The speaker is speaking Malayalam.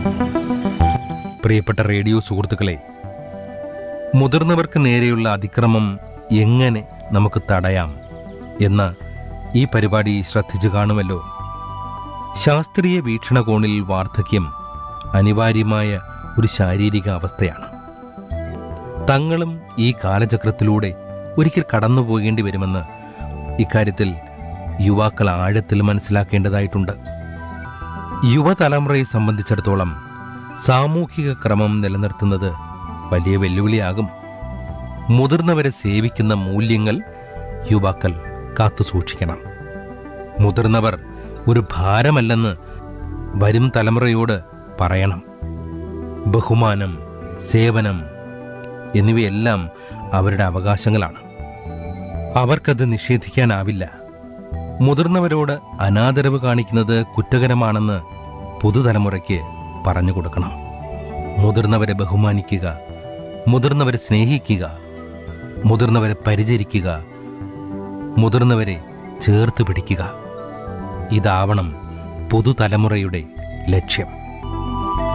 പ്രിയപ്പെട്ട റേഡിയോ സുഹൃത്തുക്കളെ മുതിർന്നവർക്ക് നേരെയുള്ള അതിക്രമം എങ്ങനെ നമുക്ക് തടയാം എന്ന ഈ പരിപാടി ശ്രദ്ധിച്ചു കാണുമല്ലോ ശാസ്ത്രീയ വീക്ഷണകോണിൽ വാർദ്ധക്യം അനിവാര്യമായ ഒരു ശാരീരിക അവസ്ഥയാണ് തങ്ങളും ഈ കാലചക്രത്തിലൂടെ ഒരിക്കൽ കടന്നു പോകേണ്ടി വരുമെന്ന് ഇക്കാര്യത്തിൽ യുവാക്കൾ ആഴത്തിൽ മനസ്സിലാക്കേണ്ടതായിട്ടുണ്ട് യുവതലമുറയെ സംബന്ധിച്ചിടത്തോളം സാമൂഹിക ക്രമം നിലനിർത്തുന്നത് വലിയ വെല്ലുവിളിയാകും മുതിർന്നവരെ സേവിക്കുന്ന മൂല്യങ്ങൾ യുവാക്കൾ കാത്തു സൂക്ഷിക്കണം മുതിർന്നവർ ഒരു ഭാരമല്ലെന്ന് വരും തലമുറയോട് പറയണം ബഹുമാനം സേവനം എന്നിവയെല്ലാം അവരുടെ അവകാശങ്ങളാണ് അവർക്കത് നിഷേധിക്കാനാവില്ല മുതിർന്നവരോട് അനാദരവ് കാണിക്കുന്നത് കുറ്റകരമാണെന്ന് പുതുതലമുറയ്ക്ക് പറഞ്ഞു കൊടുക്കണം മുതിർന്നവരെ ബഹുമാനിക്കുക മുതിർന്നവരെ സ്നേഹിക്കുക മുതിർന്നവരെ പരിചരിക്കുക മുതിർന്നവരെ ചേർത്ത് പിടിക്കുക ഇതാവണം പുതുതലമുറയുടെ ലക്ഷ്യം